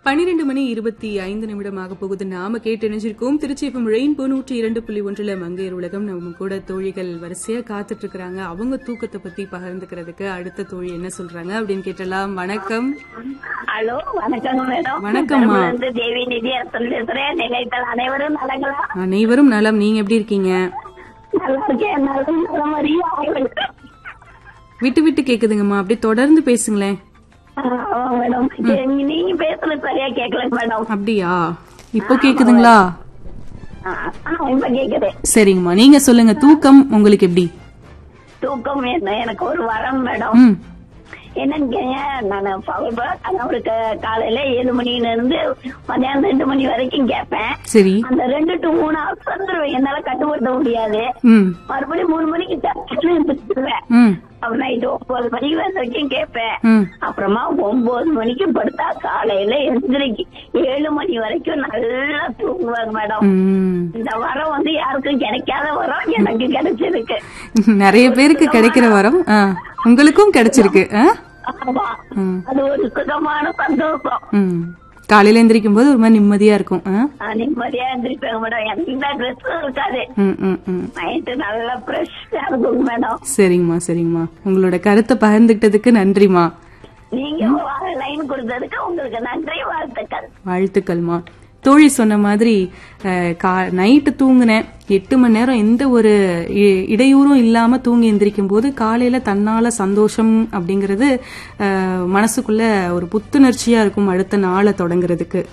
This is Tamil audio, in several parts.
பனிரெண்டு மணி இருபத்தி ஐந்து நிமிடமாக போகுது நாம கேட்டு இணைஞ்சிருக்கோம் திருச்சி எஃப்எம் ரெயின்போ நூற்றி இரண்டு புள்ளி ஒன்றுல மங்கையர் உலகம் நம்ம கூட தோழிகள் வரிசையா காத்துட்டு இருக்காங்க அவங்க தூக்கத்தை பத்தி பகிர்ந்துக்கிறதுக்கு அடுத்த தோழி என்ன சொல்றாங்க அப்படின்னு கேட்டலாம் வணக்கம் ஹலோ வணக்கம் மேடம் வணக்கம்மா. நான் வந்து தேவி நிதி அரசன் பேசுறேன் நிலைத்தல் அனைவரும் நலங்களா அனைவரும் நலம் நீங்க எப்படி இருக்கீங்க நல்லா இருக்கேன் நல்ல நல்ல மாதிரியே ஆயிருக்கு. விட்டு விட்டு கேக்குதுங்கம்மா அப்படியே தொடர்ந்து பேசுங்களேன் ஆ, ஆமா மேடம் சரி, நீங்க பேசுறது சரியா கேட்கல மேடம் அப்படியா இப்போ கேக்குதுங்களா ஆ, ஆ, இப்ப கேக்குது சரிங்கம்மா நீங்க சொல்லுங்க தூக்கம் உங்களுக்கு எப்படி தூக்கம் என்ன எனக்கு ஒரு வரம் மேடம் ம் என்னன்னு கேங்க நான் பகல் கணவருக்கு காலையில ஏழு மணில இருந்து மதியானம் ரெண்டு மணி வரைக்கும் கேட்பேன் சரி அந்த ரெண்டு டு மூணு ஹவர்ஸ் வந்துருவேன் என்னால கட்டுப்படுத்த முடியாது ம் மறுபடியும் மூணு மணிக்கு டக்குன்னு எழுந்திருச்சிருவேன் ம் அப்புறம் நைட்டு ஒன்பது மணிக்கு வந்த வரைக்கும் கேட்பேன் ம் அப்புறமா ஒன்பது மணிக்கு படுத்தா காலையில எந்திரிக்கு ஏழு மணி வரைக்கும் நல்லா தூங்குவாங்க மேடம் ம் இந்த வரம் வந்து யாருக்கும் கிடைக்காத வரம் எனக்கு கிடைச்சிருக்கு நிறைய பேருக்கு கிடைக்கிற வரம் ஆ, உங்களுக்கும் கிடைச்சிருக்கு ஆ? ஆமா ம். அது ஒரு சுகமான சந்தோஷம் ம். காலையில எந்திரிக்கும் போது ஒரு மாதிரி நிம்மதியா இருக்கும் ஆ? நான் நிம்மதியா எந்திரிப்பேங்க மேடம் எந்த ட்ரெஸ்ஸும் இருக்காது ம், ம், ம். நைட்டு நல்லா ஃப்ரெஷ்ஷா இருக்கும் மேடம் சரிங்கம்மா சரிங்கம்மா உங்களோட கருத்தை பகிர்ந்துக்கிட்டதுக்கு நன்றிம்மா நீங்க வார லைன் கொடுத்ததுக்கு உங்களுக்கு நன்றி வாழ்த்துக்கள் வாழ்த்துக்கள்மா தோழி சொன்ன மாதிரி அஹ், கா- நைட்டு தூங்குனேன் எட்டு மணி நேரம் எந்த ஒரு இ- இடையூறும் இல்லாம தூங்கி எந்திரிக்கும் போது காலையில தன்னால சந்தோஷம் அப்படிங்கிறது அஹ், மனசுக்குள்ள ஒரு புத்துணர்ச்சியா இருக்கும் அடுத்த நாளை தொடங்குறதுக்கு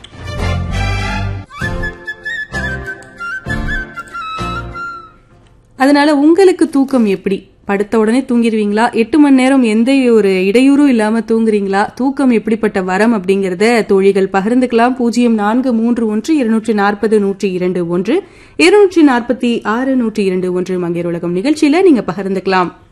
அதனால உங்களுக்கு தூக்கம் எப்படி படுத்த உடனே தூங்கிடுவீங்களா எட்டு மணி நேரம் எந்த ஒரு இடையூறும் இல்லாம தூங்குறீங்களா தூக்கம் எப்படிப்பட்ட வரம் அப்படிங்கறத தோழிகள் பகிர்ந்துக்கலாம் பூஜ்ஜியம் நான்கு மூன்று ஒன்று இருநூற்றி நாற்பது நூற்றி இரண்டு ஒன்று இருநூற்றி நாற்பத்தி ஆறு நூற்றி இரண்டு ஒன்று மங்கையர் உலகம் நிகழ்ச்சியில நீங்க பகிர்ந்துக்கலாம்